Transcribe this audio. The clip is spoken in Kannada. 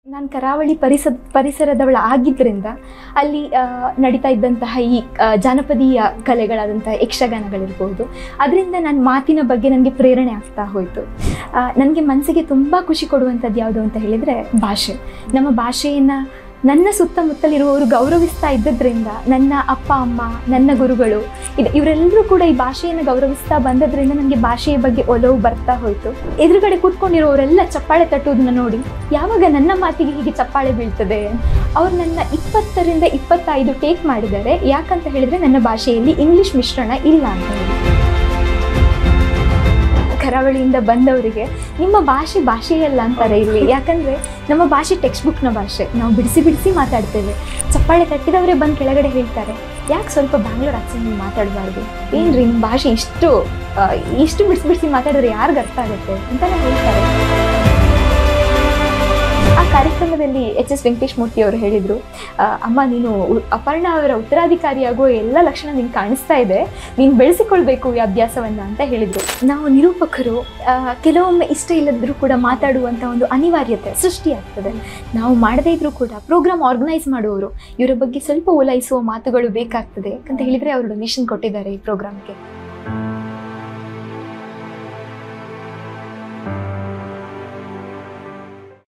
ನಾನು ಕರಾವಳಿ ಪರಿಸ ಪರಿಸರದವಳ ಆಗಿದ್ದರಿಂದ ಅಲ್ಲಿ ಆ, ನಡೀತಾ ಇದ್ದಂತಹ ಈ ಆ, ಜಾನಪದೀಯ ಕಲೆಗಳಾದಂತಹ ಯಕ್ಷಗಾನಗಳಿರ್ಬೋದು ಅದರಿಂದ ನನ್ನ ಮಾತಿನ ಬಗ್ಗೆ ನನಗೆ ಪ್ರೇರಣೆ ಆಗ್ತಾ ಹೋಯಿತು ನನಗೆ ಮನಸ್ಸಿಗೆ ತುಂಬ ಖುಷಿ ಕೊಡುವಂಥದ್ದು ಯಾವುದು ಅಂತ ಹೇಳಿದರೆ ಭಾಷೆ ನಮ್ಮ ಭಾಷೆಯನ್ನು ನನ್ನ ಸುತ್ತಮುತ್ತಲಿರುವವರು ಗೌರವಿಸ್ತಾ ಇದ್ದದ್ರಿಂದ ನನ್ನ ಅಪ್ಪ ಅಮ್ಮ ನನ್ನ ಗುರುಗಳು ಇದು ಇವರೆಲ್ಲರೂ ಕೂಡ ಈ ಭಾಷೆಯನ್ನು ಗೌರವಿಸ್ತಾ ಬಂದದ್ರಿಂದ ನನಗೆ ಭಾಷೆಯ ಬಗ್ಗೆ ಒಲವು ಬರ್ತಾ ಹೋಯಿತು ಎದುರುಗಡೆ ಕೂತ್ಕೊಂಡಿರೋರೆಲ್ಲ ಚಪ್ಪಾಳೆ ತಟ್ಟುವುದನ್ನ ನೋಡಿ ಯಾವಾಗ ನನ್ನ ಮಾತಿಗೆ ಹೀಗೆ ಚಪ್ಪಾಳೆ ಬೀಳ್ತದೆ ಅವ್ರು ನನ್ನ ಇಪ್ಪತ್ತರಿಂದ ಇಪ್ಪತ್ತೈದು ಟೇಕ್ ಮಾಡಿದ್ದಾರೆ ಯಾಕಂತ ಹೇಳಿದ್ರೆ ನನ್ನ ಭಾಷೆಯಲ್ಲಿ ಇಂಗ್ಲಿಷ್ ಮಿಶ್ರಣ ಇಲ್ಲ ಅಂತ ಹೇಳಿ ಕರಾವಳಿಯಿಂದ ಬಂದವರಿಗೆ ನಿಮ್ಮ ಭಾಷೆ ಭಾಷೆಯಲ್ಲ ಅಂತಾರೆ ಇಲ್ಲಿ ಯಾಕಂದ್ರೆ ನಮ್ಮ ಭಾಷೆ ಟೆಕ್ಸ್ಟ್ ಬುಕ್ನ ಭಾಷೆ ನಾವು ಬಿಡಿಸಿ ಬಿಡಿಸಿ ಮಾತಾಡ್ತೇವೆ ಚಪ್ಪಾಳೆ ತಟ್ಟಿದವರೇ ಬಂದು ಕೆಳಗಡೆ ಹೇಳ್ತಾರೆ ಯಾಕೆ ಸ್ವಲ್ಪ ಬ್ಯಾಂಗ್ಳೂರ್ ಆಕ್ಸೆಂಟ್ ಮಾತಾಡಬಾರ್ದು ಏನ್ರಿ ನಿಮ್ಮ ಭಾಷೆ ಇಷ್ಟು ಆ, ಇಷ್ಟು ಬಿಡಿಸಿ ಬಿಡಿಸಿ ಮಾತಾಡಿದ್ರೆ ಯಾರಿಗ ಅರ್ಥ ಆಗುತ್ತೆ ಅಂತೆಲ್ಲ ಹೇಳ್ತಾರೆ ಆ ಕಾರ್ಯಕ್ರಮದಲ್ಲಿ ಎಚ್ ಎಸ್ ವೆಂಕಟೇಶ್ ಮೂರ್ತಿ ಅವರು ಹೇಳಿದರು ಅಮ್ಮ ನೀನು ಉ- ಅಪರ್ಣ ಅವರ ಉತ್ತರಾಧಿಕಾರಿಯಾಗುವ ಎಲ್ಲ ಲಕ್ಷಣ ನಿಂಗೆ ಕಾಣಿಸ್ತಾ ಇದೆ ನೀನು ಬೆಳೆಸಿಕೊಳ್ಬೇಕು ಈ ಅಭ್ಯಾಸವನ್ನು ಅಂತ ಹೇಳಿದರು ನಾವು ನಿರೂಪಕರು ಆ, ಕೆಲವೊಮ್ಮೆ ಇಷ್ಟ ಇಲ್ಲದಿದ್ರೂ ಕೂಡ ಮಾತಾಡುವಂಥ ಒಂದು ಅನಿವಾರ್ಯತೆ ಸೃಷ್ಟಿಯಾಗ್ತದೆ ನಾವು ಮಾಡದೇ ಇದ್ರೂ ಕೂಡ ಪ್ರೋಗ್ರಾಮ್ ಆರ್ಗನೈಸ್ ಮಾಡುವವರು ಇವರ ಬಗ್ಗೆ ಸ್ವಲ್ಪ ಓಲೈಸುವ ಮಾತುಗಳು ಬೇಕಾಗ್ತದೆ ಅಂತ ಹೇಳಿದರೆ ಅವರು ಡೊನೇಷನ್ ಕೊಟ್ಟಿದ್ದಾರೆ ಈ ಪ್ರೋಗ್ರಾಮ್ಗೆ